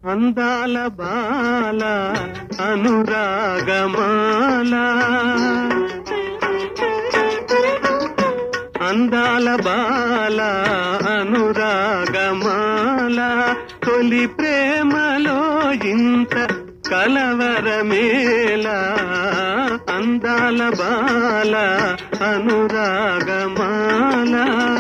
అందాల బాల అనురాగమాల అందాల బాల అనురాగమాల తొలి ప్రేమలో ఇంత కలవరమేల అందాల బాల అనురాగమాల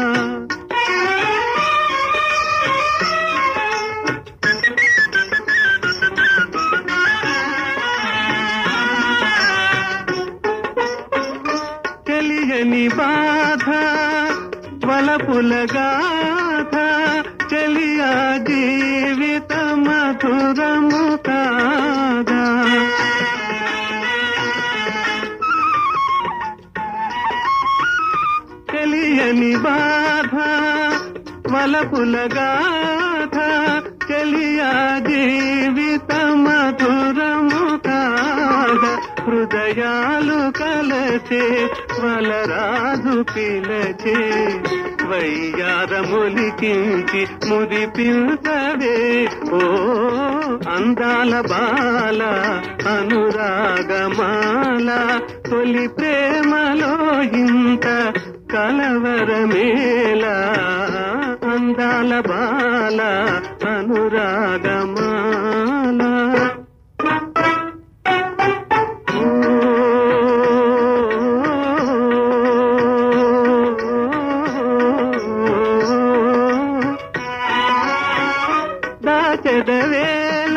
తెలియని బాధ వలపుల గాథ చెలియా జీవిత మధురము కాదా తెలియని బాధ వలపుల గాథ చెలియా జీవిత మధురము కాద హృదయాలు కలసే వలరాజు పిలచే వయ్యారములికించి మురిపించవే ఓ అందాల బాల అనురాగమాల తొలి ప్రేమలో ఇంత కలవరమేల అందాల బాల అనురాగమాల దాచెదవేళ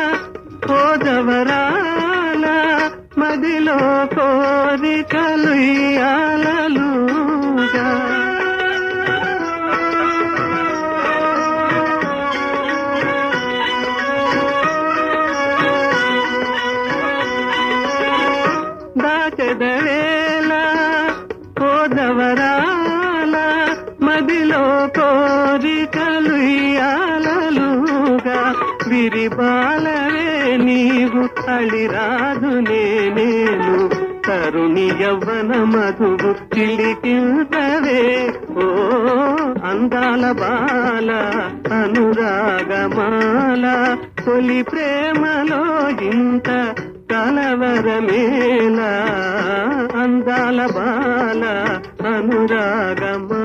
కోదవరాల మదిలో కోరికలు ఇయాలలుగా దాచెదవేళ కోదవరాల మదిలో కోరికలు ఇయాలలుగా విరిబాలవే నీవు అళిరాదు నేనేను తరుణి యవ్వన మధువు చిలికింతవే ఓ అందాల బాల అనురాగమాల తొలి ప్రేమలో ఇంత కలవరమేల అందాల బాల అనురాగమాల